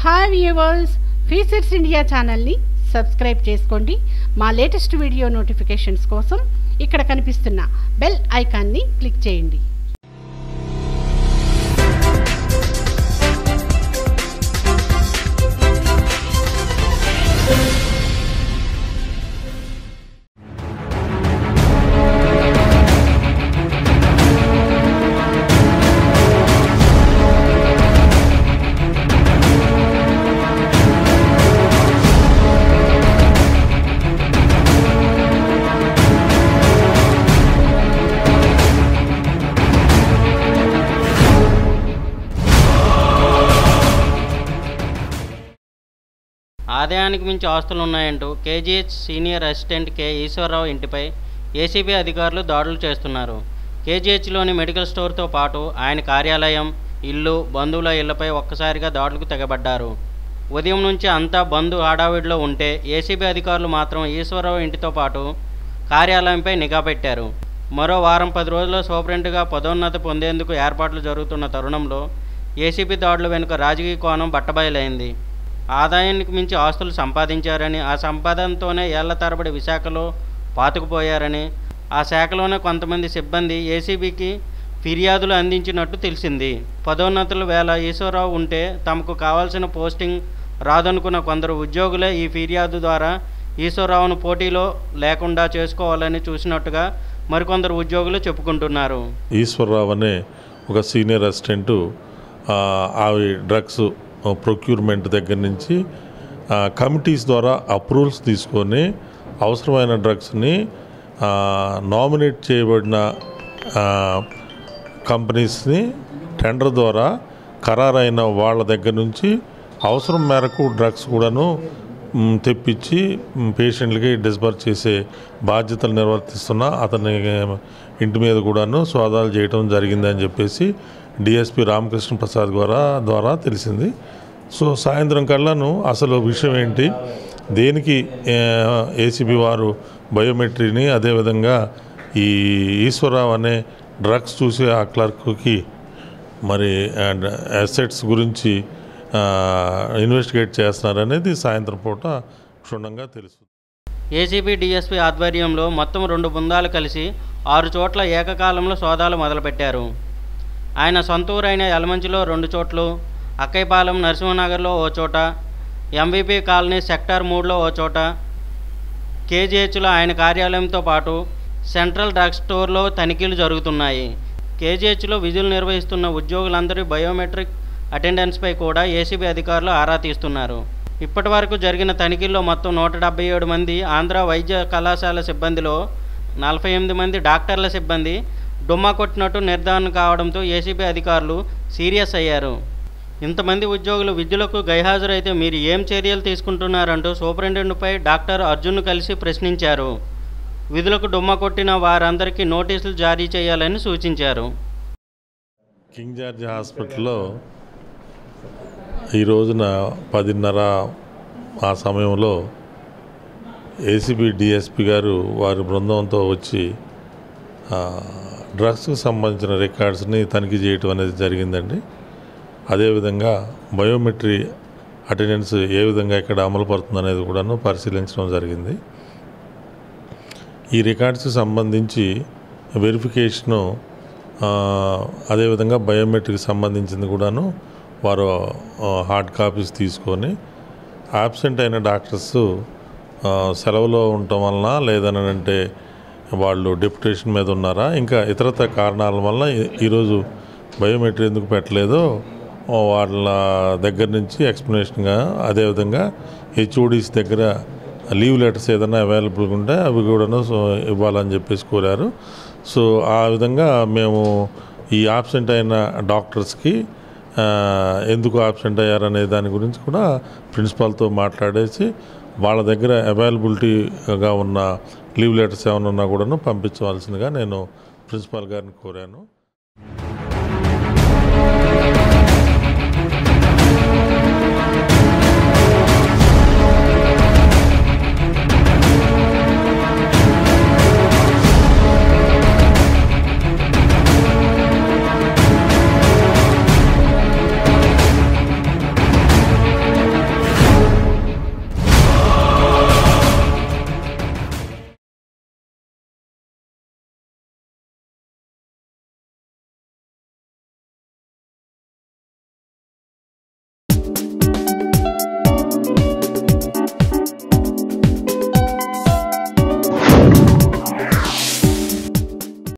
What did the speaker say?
hi viewers features India ఛానల్ని subscribe చేసుకోండి మా లేటెస్ట్ వీడియో నోటిఫికేషన్స్ కోసం ఇక్కడ కనిపిస్తున్న బెల్ ఐకాన్ని క్లిక్ చేయండి ఆదాయానికి మించి ఆస్తులు ఉన్నాయంటూ KGH senior assistant K Eswararao ఇంటిపై ఏసీబీ అధికారులు దాడులు చేస్తున్నారు కేజీహెచ్లోని మెడికల్ స్టోర్తో పాటు ఆయన కార్యాలయం ఇల్లు బంధువుల ఇళ్లపై ఒక్కసారిగా దాడులకు తెగబడ్డారు ఉదయం నుంచి అంతా బంధు హడావిడిలో ఉంటే ఏసీబీ అధికారులు మాత్రం ఈశ్వరరావు ఇంటితో పాటు కార్యాలయంపై నిఘా పెట్టారు మరో వారం పది రోజుల్లో సూపరింటెండెంట్గా పదోన్నతి పొందేందుకు ఏర్పాట్లు జరుగుతున్న తరుణంలో ఏసీబీ దాడుల వెనుక రాజకీయ కోణం బట్టబయలైంది ఆదాయానికి మించి ఆస్తులు సంపాదించారని ఆ సంపాదనతోనే ఏళ్ల తరబడి విశాఖలో పాతుకుపోయారని ఆ శాఖలోనే కొంతమంది సిబ్బంది ఏసీబీకి ఫిర్యాదులు అందించినట్టు తెలిసింది పదోన్నతుల వేళ ఈశ్వరరావు ఉంటే తమకు కావాల్సిన పోస్టింగ్ రాదనుకున్న కొందరు ఉద్యోగులే ఈ ఫిర్యాదు ద్వారా ఈశ్వరరావును పోటీలో లేకుండా చేసుకోవాలని చూసినట్టుగా మరికొందరు ఉద్యోగులు చెప్పుకుంటున్నారు ఈశ్వరరావు అనే ఒక సీనియర్ అసిస్టెంటు ఆ, అవి డ్రగ్స్ ప్రొక్యూర్మెంట్ దగ్గర నుంచి ఆ, కమిటీస్ ద్వారా అప్రూవల్స్ తీసుకొని అవసరమైన డ్రగ్స్ని ఆ, నామినేట్ చేయబడిన ఆ, కంపెనీస్ని టెండర్ ద్వారా ఖరారైన వాళ్ళ దగ్గర నుంచి అవసరం మేరకు డ్రగ్స్ కూడాను మ్, తెప్పించి మ్, పేషెంట్లకి డిస్బర్స్ చేసే బాధ్యతలు నిర్వర్తిస్తున్న అతని ఇంటి మీద కూడాను సోదాలు చేయడం జరిగిందని చెప్పేసి డిఎస్పి రామకృష్ణ ప్రసాద్ ద్వారా ద్వారా తెలిసింది సో సాయంత్రం కల్లాను అసలు విషయం ఏంటి దేనికి ఏసీబీ వారు బయోమెట్రీని అదేవిధంగా ఈ ఈశ్వరరావు అనే డ్రగ్స్ చూసి ఆ క్లర్క్కి మరి అసెట్స్ గురించి ఆ, ఇన్వెస్టిగేట్ చేస్తున్నారనేది సాయంత్రం పూట క్షుణ్ణంగా తెలుస్తుంది ఏసీబీ డీఎస్పీ ఆధ్వర్యంలో మొత్తం రెండు బృందాలు కలిసి ఆరు చోట్ల ఏకకాలంలో సోదాలు మొదలుపెట్టారు ఆయన సొంత ఊరైన యలమంచిలో రెండు చోట్లు అక్కైపాలెం నరసింహనగర్లో ఓ చోట ఎంవీపీ కాలనీ సెక్టార్ మూడులో ఓ చోట కేజీహెచ్లో ఆయన కార్యాలయంతో పాటు సెంట్రల్ డ్రగ్ స్టోర్లో తనిఖీలు జరుగుతున్నాయి కేజీహెచ్లో విధులు నిర్వహిస్తున్న ఉద్యోగులందరి బయోమెట్రిక్ అటెండెన్స్పై కూడా ఏసీబీ అధికారులు ఆరా తీస్తున్నారు ఇప్పటి వరకు జరిగిన తనిఖీల్లో మొత్తం నూట డెబ్బై ఏడు మంది ఆంధ్ర వైద్య కళాశాల సిబ్బందిలో నలభై ఎనిమిది మంది డాక్టర్ల సిబ్బంది డుమ్మా కొట్టినట్టు నిర్ధారణ కావడంతో ఏసీబీ అధికారులు సీరియస్ అయ్యారు ఇంతమంది ఉద్యోగులు విధులకు గైహాజరైతే మీరు ఏం చర్యలు తీసుకుంటున్నారంటూ సూపరింటెండెంట్పై డాక్టర్ అర్జున్ను కలిసి ప్రశ్నించారు విధులకు డుమ్మా కొట్టిన వారందరికీ నోటీసులు జారీ చేయాలని సూచించారు కింగ్ జార్జ్ హాస్పిటల్లో ఈ రోజున పదిన్నర ఆ సమయంలో ఏసీబీ డిఎస్పి గారు వారి బృందంతో వచ్చి ఆ, డ్రగ్స్కి సంబంధించిన రికార్డ్స్ని తనిఖీ చేయటం అనేది జరిగిందండి అదేవిధంగా బయోమెట్రీ అటెండెన్స్ ఏ విధంగా ఇక్కడ అమలు పడుతుంది అనేది కూడాను పరిశీలించడం జరిగింది ఈ రికార్డ్స్కి సంబంధించి వెరిఫికేషను ఆ, అదేవిధంగా బయోమెట్రిక్ సంబంధించింది కూడాను వారు ఆ, హార్డ్ కాపీస్ తీసుకొని యాబ్సెంట్ అయిన డాక్టర్స్ ఆ, సెలవులో ఉండటం వలన లేదని అంటే వాళ్ళు డెప్యుటేషన్ మీద ఉన్నారా ఇంకా ఇతరత్ర కారణాల వల్ల ఈ- ఈరోజు బయోమెట్రీ ఎందుకు పెట్టలేదో ఆ, వాళ్ళ దగ్గర నుంచి ఎక్స్ప్లెనేషన్గా అదేవిధంగా హెచ్ఓడిస్ దగ్గర లీవ్ లెటర్స్ ఏదైనా అవైలబుల్గా ఉంటే అవి కూడాను సో ఇవ్వాలని చెప్పేసి కోరారు సో ఆ విధంగా మేము ఈ ఆబ్సెంట్ అయిన డాక్టర్స్కి ఆ, ఎందుకు ఆబ్సెంట్ అయ్యారనే దాని గురించి కూడా ప్రిన్సిపాల్తో మాట్లాడేసి వాళ్ళ దగ్గర అవైలబిలిటీగా ఉన్న లీవ్ లెటర్స్ ఏమైనా ఉన్నా కూడాను పంపించవలసిందిగా నేను ప్రిన్సిపాల్ గారిని కోరాను